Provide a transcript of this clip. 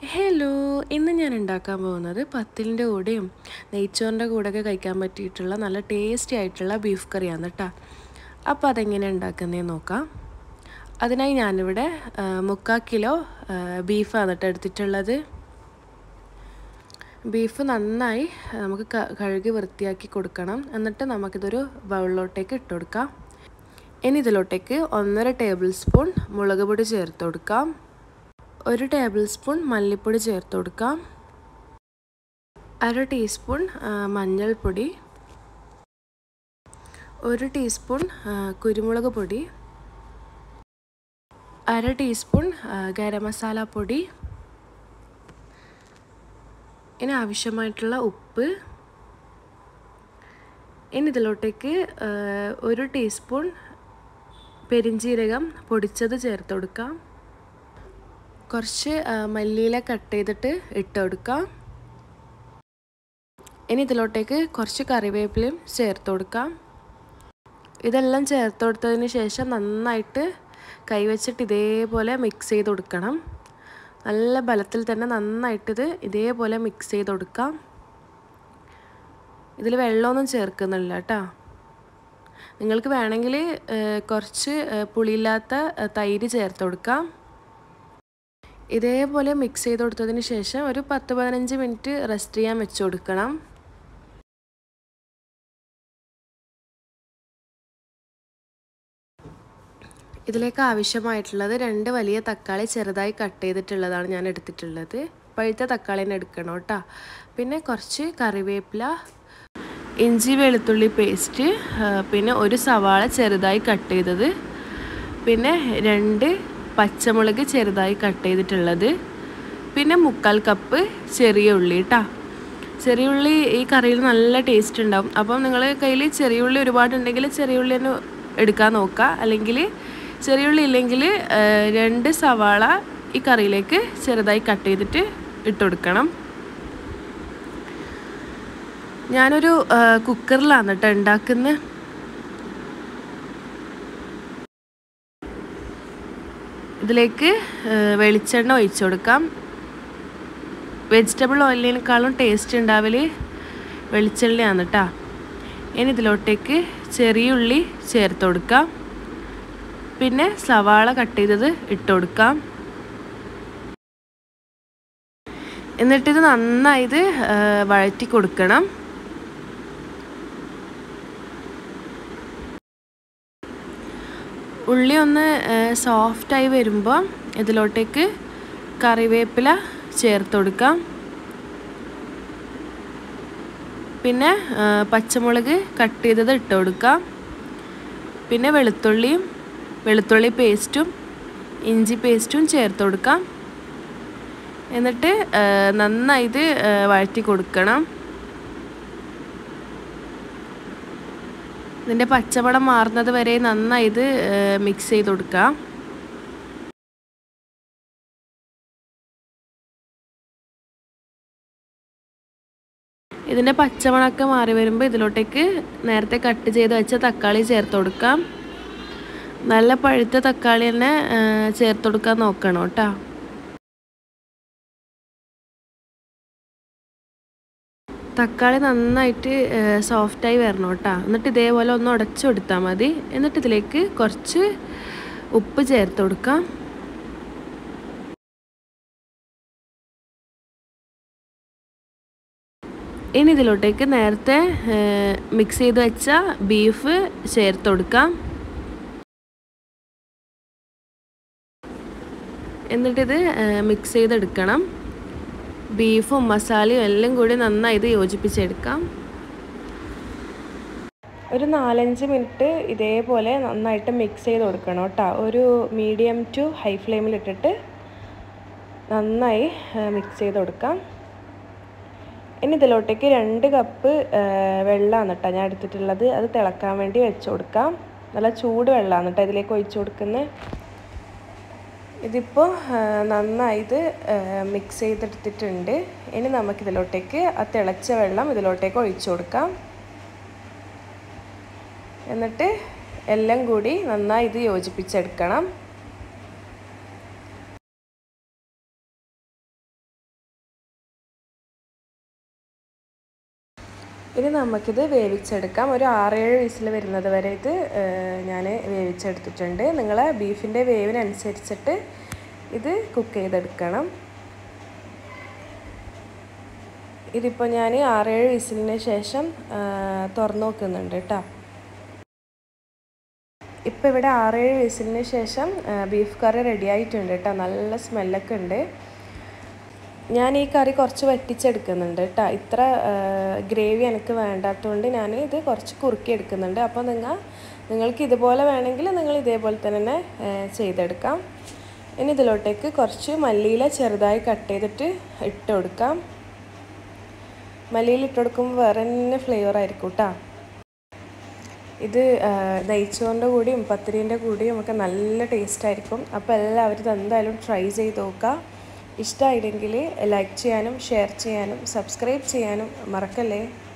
hello ഇന്ന് ഞാൻ ഉണ്ടാക്കാൻ പോകുന്നത് പത്തിലിൻ്റെ കൂടെയും നെയ്ച്ചോറിൻ്റെ കൂടെയൊക്കെ കഴിക്കാൻ പറ്റിയിട്ടുള്ള നല്ല ടേസ്റ്റി ആയിട്ടുള്ള ബീഫ് കറിയാണ് കേട്ടോ അപ്പോൾ അതെങ്ങനെ ഉണ്ടാക്കുന്നതെന്ന് നോക്കാം അതിനായി ഞാനിവിടെ ആ, മുക്കാൽ കിലോ ആ, ബീഫാണ് കേട്ടോ എടുത്തിട്ടുള്ളത് ബീഫ് നന്നായി ആ, നമുക്ക് ക- കഴുകി വൃത്തിയാക്കി കൊടുക്കണം എന്നിട്ട് നമുക്കിതൊരു ബൗളിലോട്ടേക്ക് ഇട്ട് കൊടുക്കാം ഇനി ഇതിലോട്ടേക്ക് ഒന്നര ടേബിൾ സ്പൂൺ മുളക് പൊടി ചേർത്ത് കൊടുക്കാം ഒരു ടേബിൾ സ്പൂൺ മല്ലിപ്പൊടി ചേർത്ത് കൊടുക്കാം അര ടീസ്പൂൺ ആ, മഞ്ഞൾപ്പൊടി ഒരു ടീസ്പൂൺ ആ, കുരുമുളക് പൊടി അര ടീസ്പൂൺ ആ, ഗരം മസാല പൊടി ഇനി ആവശ്യമായിട്ടുള്ള ഉപ്പ് ഇനി ഇതിലോട്ടേക്ക് ആ, ഒരു ടീസ്പൂൺ പെരിഞ്ജീരകം പൊടിച്ചത് ചേർത്ത് കൊടുക്കാം കുറച്ച് ആ, മല്ലിയില കട്ട് ചെയ്തിട്ട് ഇട്ട് കൊടുക്കാം ഇനി ഇതിലോട്ടേക്ക് കുറച്ച് കറിവേപ്പിലയും ചേർത്ത് കൊടുക്കാം ഇതെല്ലാം ചേർത്ത് കൊടുത്തതിന് ശേഷം നന്നായിട്ട് കൈവച്ചിട്ട് ഇതേപോലെ മിക്സ് ചെയ്ത് കൊടുക്കണം നല്ല ബലത്തിൽ തന്നെ നന്നായിട്ടിത് ഇതേപോലെ മിക്സ് ചെയ്ത് കൊടുക്കാം ഇതിൽ വെള്ളമൊന്നും ചേർക്കുന്നില്ല കേട്ടോ നിങ്ങൾക്ക് വേണമെങ്കിൽ ഏഹ്, കുറച്ച് ഏഹ്, പുളിയില്ലാത്ത ഏഹ്, തൈര് ചേർത്ത് കൊടുക്കാം ഇതേപോലെ മിക്സ് ചെയ്ത് കൊടുത്തതിന് ശേഷം ഒരു പത്ത് പതിനഞ്ച് മിനിറ്റ് റെസ്റ്റ് ചെയ്യാൻ വെച്ച് കൊടുക്കണം ഇതിലേക്ക് ആവശ്യമായിട്ടുള്ളത് രണ്ട് വലിയ തക്കാളി ചെറുതായി കട്ട് ചെയ്തിട്ടുള്ളതാണ് ഞാൻ എടുത്തിട്ടുള്ളത് പഴുത്ത തക്കാളി തന്നെ എടുക്കണം കേട്ടോ പിന്നെ കുറച്ച് കറിവേപ്പില ഇഞ്ചി വെളുത്തുള്ളി പേസ്റ്റ് പിന്നെ ഒരു സവാള ചെറുതായി കട്ട് ചെയ്തത് പിന്നെ രണ്ട് പച്ചമുളക് ചെറുതായി കട്ട് ചെയ്തിട്ടുള്ളത് പിന്നെ മുക്കാൽ കപ്പ് ചെറിയ ഉള്ളി കേട്ടോ ചെറിയ ഉള്ളി ഈ കറിയിൽ നല്ല ടേസ്റ്റ് ഉണ്ടാവും അപ്പം നിങ്ങൾ കയ്യിൽ ചെറിയ ഉള്ളി ഒരുപാടുണ്ടെങ്കിൽ ചെറിയ ഉള്ളി തന്നെ എടുക്കാൻ നോക്കുക അല്ലെങ്കിൽ ചെറിയ ഉള്ളി ഇല്ലെങ്കിൽ രണ്ട് സവാള ഈ കറിയിലേക്ക് ചെറുതായി കട്ട് ചെയ്തിട്ട് ഇട്ട് കൊടുക്കണം ഞാനൊരു ആ, കുക്കറിലാണ് കേട്ടോ ഉണ്ടാക്കുന്നത് ഇതിലേക്ക് ആ, വെളിച്ചെണ്ണ ഒഴിച്ചു കൊടുക്കാം വെജിറ്റബിൾ ഓയിലിനേക്കാളും ടേസ്റ്റ് ഉണ്ടാവൽ വെളിച്ചെണ്ണയാണ് കേട്ടോ ഇനി ഇതിലോട്ടേക്ക് ചെറിയ ഉള്ളി ചേർത്ത് കൊടുക്കാം പിന്നെ സവാള കട്ട് ചെയ്തത് ഇട്ട് കൊടുക്കാം എന്നിട്ടിത് നന്നായി ഇത് ആ, വഴറ്റി കൊടുക്കണം ഉള്ളി ഒന്ന് സോഫ്റ്റായി വരുമ്പോൾ ഇതിലോട്ടേക്ക് കറിവേപ്പില ചേർത്ത് കൊടുക്കാം പിന്നെ ആ, പച്ചമുളക് കട്ട് ചെയ്തത് ഇട്ട് കൊടുക്കാം പിന്നെ വെളുത്തുള്ളിയും വെളുത്തുള്ളി പേസ്റ്റും ഇഞ്ചി പേസ്റ്റും ചേർത്ത് കൊടുക്കാം എന്നിട്ട് ആ, നന്നായി ഇത് ആ, വഴറ്റി കൊടുക്കണം ഇതിൻ്റെ പച്ചമണം മാറുന്നത് വരെ നന്നായി ഇത് മിക്സ് ചെയ്ത് കൊടുക്കാം ഇതിൻ്റെ പച്ചമണമൊക്കെ മാറി വരുമ്പോൾ ഇതിലോട്ടേക്ക് നേരത്തെ കട്ട് ചെയ്ത് വെച്ച തക്കാളി ചേർത്ത് കൊടുക്കാം നല്ല പഴുത്ത തക്കാളി തന്നെ ആ, ചേർത്ത് കൊടുക്കാൻ നോക്കണം കേട്ടോ തക്കാളി നന്നായിട്ട് സോഫ്റ്റായി വരണം കേട്ടോ എന്നിട്ട് ഇതേപോലെ ഒന്ന് ഉടച്ചു കൊടുത്താൽ മതി എന്നിട്ട് ഇതിലേക്ക് കുറച്ച് ഉപ്പ് ചേർത്ത് കൊടുക്കാം ഇനി ഇതിലോട്ടേക്ക് നേരത്തെ മിക്സ് ചെയ്ത് വെച്ച ബീഫ് ചേർത്ത് കൊടുക്കാം എന്നിട്ടിത് മിക്സ് ചെയ്തെടുക്കണം ബീഫും മസാലയും എല്ലാം കൂടി നന്നായി ഇത് യോജിപ്പിച്ചെടുക്കാം ഒരു നാലഞ്ച് മിനിറ്റ് ഇതേപോലെ നന്നായിട്ട് മിക്സ് ചെയ്ത് കൊടുക്കണം കേട്ടോ ഒരു മീഡിയം ടു ഹൈ ഫ്ലെയിമിൽ ഇട്ടിട്ട് നന്നായി മിക്സ് ചെയ്ത് കൊടുക്കാം ഇനി ഇതിലോട്ടേക്ക് രണ്ട് കപ്പ് വെള്ളമാണ് കേട്ടോ ഞാൻ എടുത്തിട്ടുള്ളത് അത് തിളക്കാൻ വേണ്ടി വെച്ച് കൊടുക്കാം നല്ല ചൂട് വെള്ളമാണ് കേട്ടോ ഇതിലേക്ക് ഒഴിച്ചു കൊടുക്കുന്നത് ഇതിപ്പോൾ നന്നായി ഇത് മിക്സ് ചെയ്തെടുത്തിട്ടുണ്ട് ഇനി നമുക്കിതിലോട്ടേക്ക് ആ തിളച്ച വെള്ളം ഇതിലോട്ടേക്ക് ഒഴിച്ചു കൊടുക്കാം എന്നിട്ട് എല്ലാം കൂടി നന്നായി ഇത് യോജിപ്പിച്ചെടുക്കണം ഇനി നമുക്കിത് വേവിച്ചെടുക്കാം ഒരു ആറേഴ് വിസിൽ വരുന്നത് വരെ ഇത് ഞാൻ വേവിച്ചെടുത്തിട്ടുണ്ട് നിങ്ങളെ ബീഫിൻ്റെ വേവിനനുസരിച്ചിട്ട് ഇത് കുക്ക് ചെയ്തെടുക്കണം ഇതിപ്പോൾ ഞാൻ ആറേഴ് വിസിലിന് ശേഷം തുറന്നു നോക്കുന്നുണ്ട് കേട്ടോ ഇപ്പോൾ ഇവിടെ ആറേഴ് വിസിലിന് ശേഷം ബീഫ് കറി റെഡി ആയിട്ടുണ്ട് കേട്ടോ നല്ല സ്മെല്ലൊക്കെ ഉണ്ട് ഞാൻ ഈ കറി കുറച്ച് വറ്റിച്ചെടുക്കുന്നുണ്ട് കേട്ടോ ഇത്ര ഗ്രേവി എനിക്ക് വേണ്ടാത്തതുകൊണ്ട് ഞാൻ ഇത് കുറച്ച് കുറുക്കി എടുക്കുന്നുണ്ട് അപ്പോൾ നിങ്ങൾ നിങ്ങൾക്ക് ഇതുപോലെ വേണമെങ്കിൽ നിങ്ങൾ ഇതേപോലെ തന്നെ ചെയ്തെടുക്കാം ഇനി ഇതിലോട്ടേക്ക് കുറച്ച് മല്ലിയില ചെറുതായി കട്ട് ചെയ്തിട്ട് ഇട്ട് കൊടുക്കാം മല്ലിയിൽ ഇട്ട് കൊടുക്കുമ്പോൾ വേറെ തന്നെ ഫ്ലേവർ ആയിരിക്കും കേട്ടോ ഇത് നെയ്ച്ചോറിൻ്റെ കൂടിയും പത്തിരീൻ്റെ കൂടിയും ഒക്കെ നല്ല ടേസ്റ്റ് ആയിരിക്കും അപ്പോൾ എല്ലാവരും ഇത് എന്തായാലും ട്രൈ ചെയ്ത് നോക്കുക ഇഷ്ടമായില്ലെങ്കിൽ ലൈക്ക് ചെയ്യാനും ഷെയർ ചെയ്യാനും സബ്സ്ക്രൈബ് ചെയ്യാനും മറക്കല്ലേ